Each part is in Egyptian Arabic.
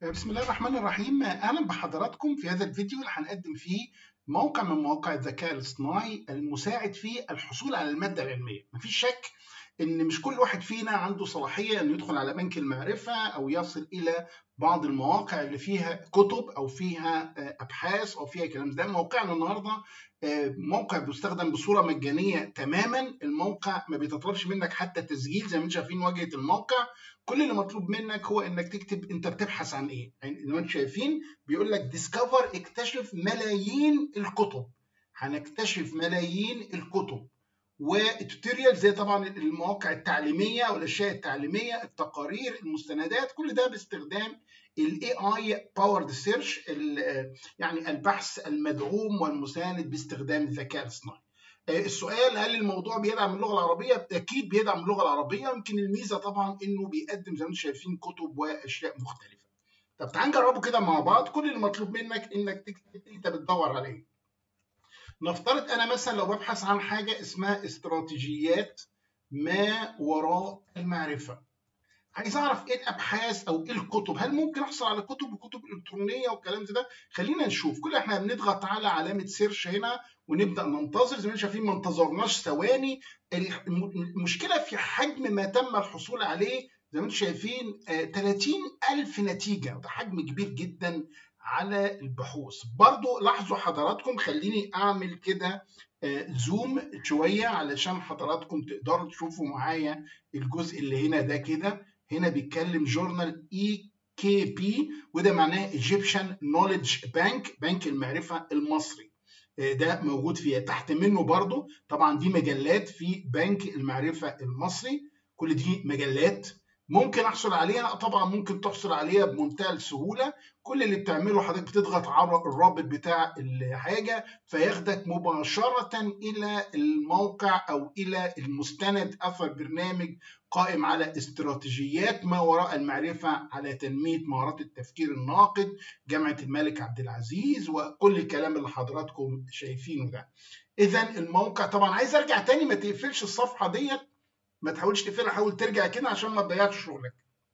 بسم الله الرحمن الرحيم اهلا بحضراتكم في هذا الفيديو اللي هنقدم فيه موقع من مواقع الذكاء الاصطناعي المساعد في الحصول على الماده العلميه مفيش شك ان مش كل واحد فينا عنده صلاحيه انه يدخل على بنك المعرفه او يصل الى بعض المواقع اللي فيها كتب او فيها ابحاث او فيها كلام ده موقعنا النهارده موقع بيستخدم بصوره مجانيه تماما الموقع ما بيتطلبش منك حتى تسجيل زي ما انتم شايفين واجهه الموقع كل اللي مطلوب منك هو انك تكتب انت بتبحث عن ايه يعني زي ما انتم شايفين بيقول لك ديسكفر اكتشف ملايين الكتب هنكتشف ملايين الكتب والتوتوريال زي طبعا المواقع التعليميه والاشياء التعليميه التقارير المستندات كل ده باستخدام الاي اي باورد سيرش يعني البحث المدعوم والمساند باستخدام الذكاء الاصطناعي السؤال هل الموضوع بيدعم اللغه العربيه؟ اكيد بيدعم اللغه العربيه يمكن الميزه طبعا انه بيقدم زي ما انتم شايفين كتب واشياء مختلفه. طب تعال نجربه كده مع بعض كل اللي مطلوب منك انك تكتب انت بتدور على ايه. نفترض انا مثلا لو ببحث عن حاجه اسمها استراتيجيات ما وراء المعرفه. عايز اعرف ايه الابحاث او ايه الكتب هل ممكن احصل على كتب وكتب الكترونيه والكلام ده خلينا نشوف كل احنا بنضغط على علامه سيرش هنا ونبدا ننتظر زي ما شايفين ما انتظرناش ثواني المشكله في حجم ما تم الحصول عليه زي ما انتم شايفين 30000 نتيجه ده حجم كبير جدا على البحوث برضو لاحظوا حضراتكم خليني اعمل كده زوم شويه علشان حضراتكم تقدروا تشوفوا معايا الجزء اللي هنا ده كده هنا بيتكلم جورنال اي كي بي وده معناه ايجيبشن نوليدج بانك بنك المعرفه المصري ده موجود فيها تحت منه برضو طبعا دي مجلات في بنك المعرفه المصري كل دي مجلات ممكن احصل عليها طبعا ممكن تحصل عليها بمنتهى السهوله كل اللي بتعمله حضرتك بتضغط على الرابط بتاع الحاجه فياخدك مباشره الى الموقع او الى المستند اثر برنامج قائم على استراتيجيات ما وراء المعرفه على تنميه مهارات التفكير الناقد جامعه الملك عبد العزيز وكل الكلام اللي حضراتكم شايفينه ده اذا الموقع طبعا عايز ارجع تاني ما تقفلش الصفحه ديت ما تحاولش تقفلها حاول ترجع كده عشان ما تضيعش شغلك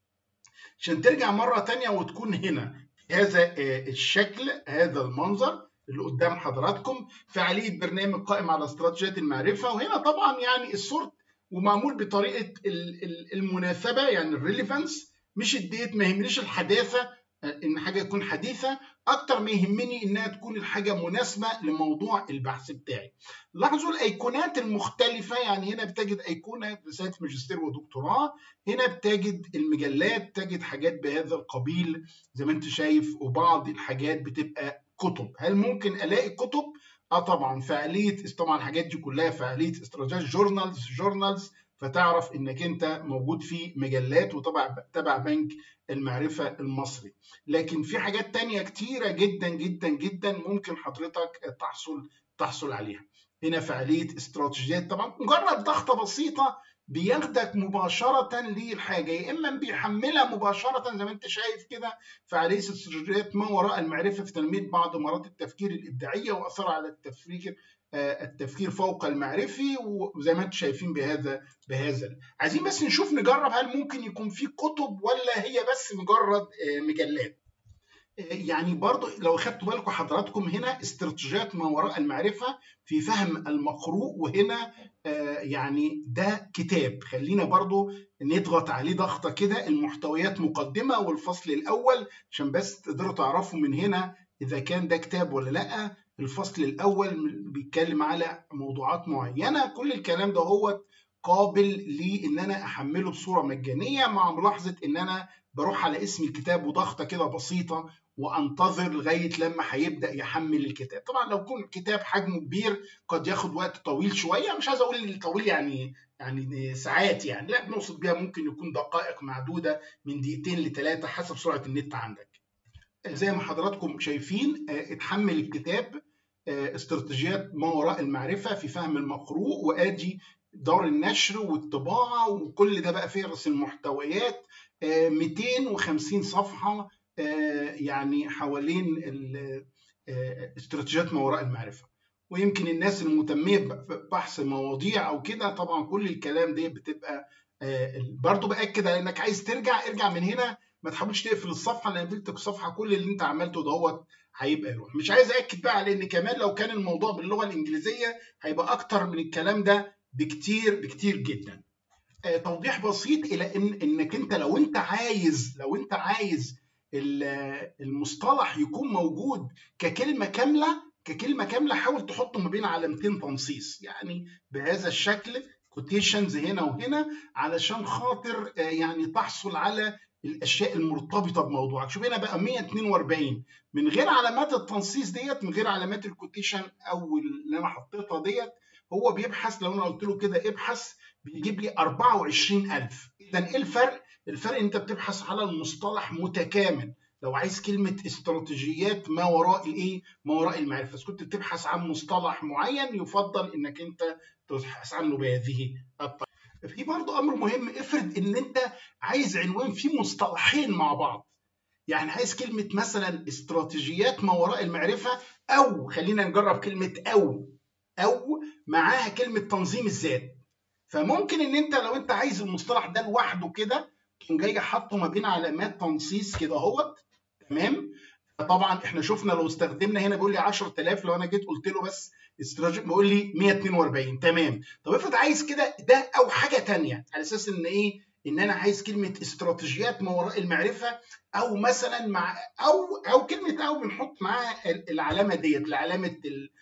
عشان ترجع مرة تانية وتكون هنا هذا الشكل هذا المنظر اللي قدام حضراتكم فعالية برنامج قائم على استراتيجيات المعرفة وهنا طبعا يعني الصورت ومعمول بطريقة المناسبة يعني الريليفانس مش الديت ما يهمنيش الحداثة ان حاجه تكون حديثه اكتر ما يهمني انها تكون الحاجه مناسبه لموضوع البحث بتاعي لاحظوا الايقونات المختلفه يعني هنا بتجد ايقونه رساله ماجستير ودكتوراه هنا بتجد المجلات تجد حاجات بهذا القبيل زي ما انت شايف وبعض الحاجات بتبقى كتب هل ممكن الاقي كتب اه طبعا فعاليه طبعا الحاجات دي كلها فعاليه استراتيجيات جورنالز جورنالز فتعرف انك انت موجود في مجلات وتبع تبع بنك المعرفة المصري لكن في حاجات تانية كتيرة جدا جدا جدا ممكن حضرتك تحصل تحصل عليها هنا فعالية استراتيجيات طبعا مجرد ضغطة بسيطة بياخدك مباشرة للحاجة يا إما بيحملها مباشرة زي ما أنت شايف كده فعالية استراتيجيات ما وراء المعرفة في تنمية بعض مهارات التفكير الإبداعية وأثرها على التفكير التفكير فوق المعرفي وزي ما انتم شايفين بهذا بهذا عايزين بس نشوف نجرب هل ممكن يكون في كتب ولا هي بس مجرد مجلات يعني برضو لو اخدتوا بالكم حضراتكم هنا استراتيجيات ما وراء المعرفه في فهم المقروء وهنا يعني ده كتاب خلينا برضو نضغط عليه ضغطه كده المحتويات مقدمه والفصل الاول عشان بس تقدروا تعرفوا من هنا اذا كان ده كتاب ولا لا الفصل الاول بيتكلم على موضوعات معينه كل الكلام ده هو قابل لان انا احمله بصوره مجانيه مع ملاحظه ان انا بروح على اسم الكتاب وضغطه كده بسيطه وانتظر لغايه لما هيبدا يحمل الكتاب طبعا لو يكون كتاب حجمه كبير قد ياخد وقت طويل شويه مش عايز اقول طويل يعني يعني ساعات يعني لا بنقصد بيها ممكن يكون دقائق معدوده من دقيقتين لثلاثه حسب سرعه النت عندك زي ما حضراتكم شايفين اتحمل الكتاب استراتيجيات ما وراء المعرفة في فهم المقروء وآدي دار النشر والطباعة وكل ده بقى فهرس المحتويات 250 صفحة يعني حوالين استراتيجيات ما وراء المعرفة ويمكن الناس المهتمية ببحث مواضيع أو كده طبعا كل الكلام ده بتبقى برضو بأكد على إنك عايز ترجع ارجع من هنا ما تحاولش تقفل الصفحه لان قفلت الصفحه كل اللي انت عملته دوت هيبقى يروح مش عايز اكد بقى على ان كمان لو كان الموضوع باللغه الانجليزيه هيبقى اكتر من الكلام ده بكتير بكتير جدا آه توضيح بسيط الى ان انك انت لو انت عايز لو انت عايز المصطلح يكون موجود ككلمه كامله ككلمه كامله حاول تحطه ما بين علامتين تنصيص يعني بهذا الشكل كوتيشنز هنا وهنا علشان خاطر يعني تحصل على الاشياء المرتبطه بموضوعك شوف هنا بقى 142 من غير علامات التنصيص ديت من غير علامات الكوتيشن او اللي انا حطيتها ديت هو بيبحث لو انا قلت له كده ابحث بيجيب لي 24000 اذا ايه الفرق الفرق انت بتبحث على المصطلح متكامل لو عايز كلمة استراتيجيات ما وراء الايه؟ ما وراء المعرفة، بس كنت بتبحث عن مصطلح معين يفضل انك انت تبحث عنه بهذه الطريقة. في برضه امر مهم افرض ان انت عايز عنوان فيه مصطلحين مع بعض. يعني عايز كلمة مثلا استراتيجيات ما وراء المعرفة أو خلينا نجرب كلمة أو أو معاها كلمة تنظيم الذات. فممكن ان انت لو انت عايز المصطلح ده لوحده كده تقوم جاي حاطه ما بين علامات تنصيص كده اهوت تمام طبعا احنا شفنا لو استخدمنا هنا بيقول لي 10000 لو انا جيت قلت له بس استراتيجي بيقول لي 142 تمام طب افرض عايز كده ده او حاجه ثانيه على اساس ان ايه ان انا عايز كلمه استراتيجيات ما وراء المعرفه او مثلا مع او او كلمه او بنحط معاها العلامه ديت العلامه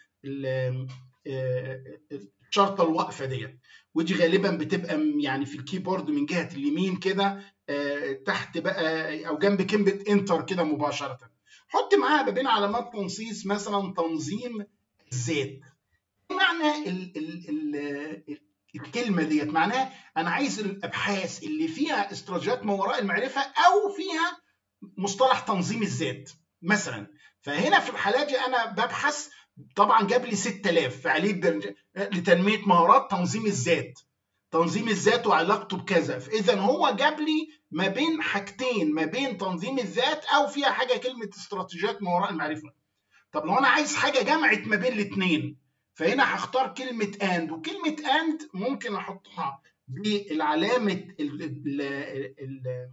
الشرطه الواقفه ديت ودي غالبا بتبقى يعني في الكيبورد من جهه اليمين كده تحت بقى او جنب كلمه انتر كده مباشره حط معاها ما بين علامات تنصيص مثلا تنظيم الذات معنى ال ال ال الكلمه ديت معناها انا عايز الابحاث اللي فيها استراتيجيات ما وراء المعرفه او فيها مصطلح تنظيم الذات مثلا فهنا في الحاله دي انا ببحث طبعا جاب لي 6000 فعاليه لتنميه مهارات تنظيم الذات تنظيم الذات وعلاقته بكذا فاذا هو جاب لي ما بين حاجتين ما بين تنظيم الذات او فيها حاجه كلمه استراتيجيات ما وراء المعرفه طب لو انا عايز حاجه جمعت ما بين الاثنين فهنا هختار كلمه اند وكلمه اند ممكن احطها بالعلامه ال ال ال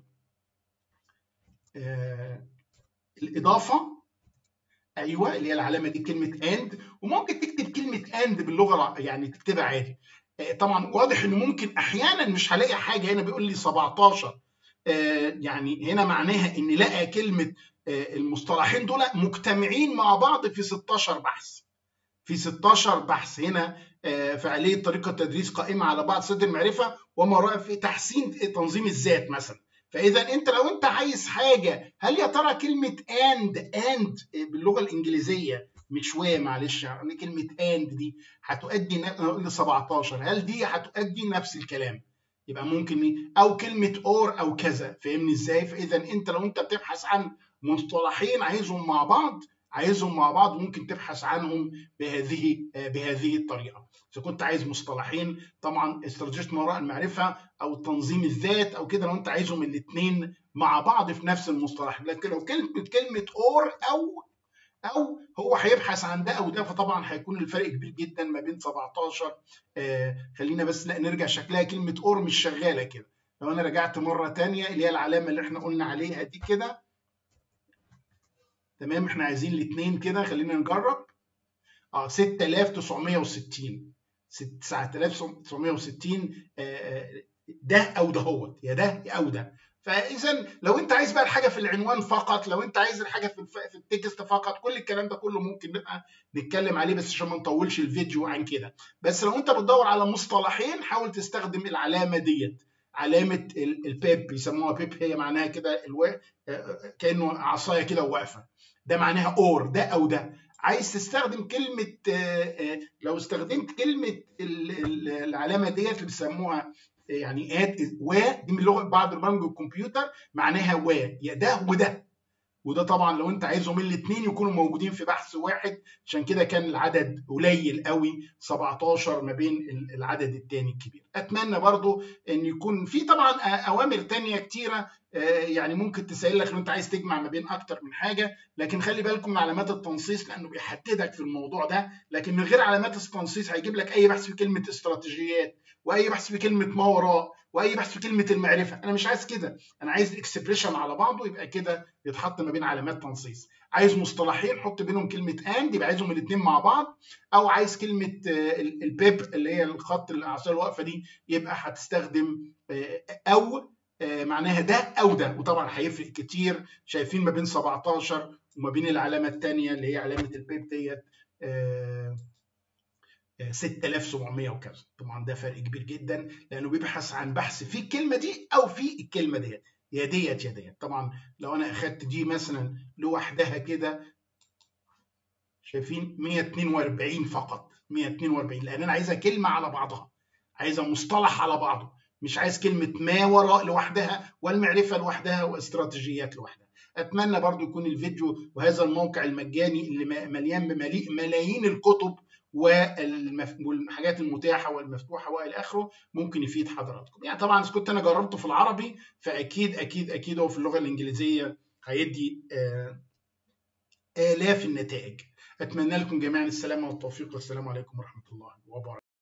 ال الاضافه ايوه اللي هي العلامه دي كلمه اند وممكن تكتب كلمه اند باللغه يعني تكتبها عادي طبعا واضح انه ممكن احيانا مش هلاقي حاجه هنا بيقول لي 17 يعني هنا معناها ان لقى كلمه المصطلحين دول مجتمعين مع بعض في 16 بحث في 16 بحث هنا فعاليه طريقه تدريس قائمه على بعض صيد المعرفه وما وراء في تحسين تنظيم الذات مثلا فاذا انت لو انت عايز حاجه هل يا ترى كلمه اند اند باللغه الانجليزيه مش و معلش يعني كلمه اند دي هتؤدي ل 17 هل دي هتؤدي نفس الكلام يبقى ممكن او كلمه اور او كذا فاهمني ازاي فاذا انت لو انت بتبحث عن مصطلحين عايزهم مع بعض عايزهم مع بعض وممكن تبحث عنهم بهذه بهذه الطريقه اذا كنت عايز مصطلحين طبعا استراتيجيه ما وراء المعرفه او تنظيم الذات او كده لو انت عايزهم الاثنين مع بعض في نفس المصطلح لكن لو كلمه كلمه اور او او هو هيبحث عن ده او ده فطبعا هيكون الفرق كبير جدا ما بين 17 آه خلينا بس لا نرجع شكلها كلمه اور مش شغاله كده لو انا رجعت مره ثانيه اللي هي العلامه اللي احنا قلنا عليها دي كده تمام احنا عايزين الاثنين كده خلينا نجرب اه 6960 9960 آه ده او ده هو يا ده او ده فاذا لو انت عايز بقى الحاجه في العنوان فقط لو انت عايز الحاجه في في التكست فقط كل الكلام ده كله ممكن نبقى نتكلم عليه بس عشان ما نطولش الفيديو عن كده بس لو انت بتدور على مصطلحين حاول تستخدم العلامه ديت علامه البيب بيسموها بيب هي معناها كده الو... كانه عصايه كده واقفه ده معناها اور ده او ده عايز تستخدم كلمه لو استخدمت كلمه العلامه ديت اللي بيسموها يعني ات و دي من لغه بعض برامج الكمبيوتر معناها و يا ده وده وده طبعا لو انت عايزهم الاثنين يكونوا موجودين في بحث واحد عشان كده كان العدد قليل قوي 17 ما بين العدد الثاني الكبير اتمنى برضو ان يكون في طبعا اوامر تانية كتيره يعني ممكن تسهل لك لو انت عايز تجمع ما بين اكتر من حاجه لكن خلي بالكم من علامات التنصيص لانه بيحددك في الموضوع ده لكن من غير علامات التنصيص هيجيب لك اي بحث في كلمه استراتيجيات واي بحث في كلمه ما وراء واي بحث في كلمه المعرفه انا مش عايز كده انا عايز اكسبريشن على بعضه يبقى كده يتحط ما بين علامات تنصيص عايز مصطلحين حط بينهم كلمه اند يبقى عايزهم الاثنين مع بعض او عايز كلمه البيب اللي هي الخط الاعصار الواقفه دي يبقى هتستخدم او معناها ده او ده وطبعا هيفرق كتير شايفين ما بين 17 وما بين العلامه الثانيه اللي هي علامه البيب ديت 6700 وكذا طبعا ده فرق كبير جدا لانه بيبحث عن بحث في الكلمه دي او في الكلمه ديت يا ديت يا ديت طبعا لو انا اخدت دي مثلا لوحدها كده شايفين 142 فقط 142 لان انا عايزها كلمه على بعضها عايزها مصطلح على بعضه مش عايز كلمه ما وراء لوحدها والمعرفه لوحدها واستراتيجيات لوحدها اتمنى برضو يكون الفيديو وهذا الموقع المجاني اللي مليان بملايين الكتب والحاجات المتاحه والمفتوحه والى اخره ممكن يفيد حضراتكم يعني طبعا اذا كنت انا جربته في العربي فاكيد اكيد اكيد هو في اللغه الانجليزيه هيدي الاف النتائج اتمنى لكم جميعا السلامه والتوفيق والسلام عليكم ورحمه الله وبركاته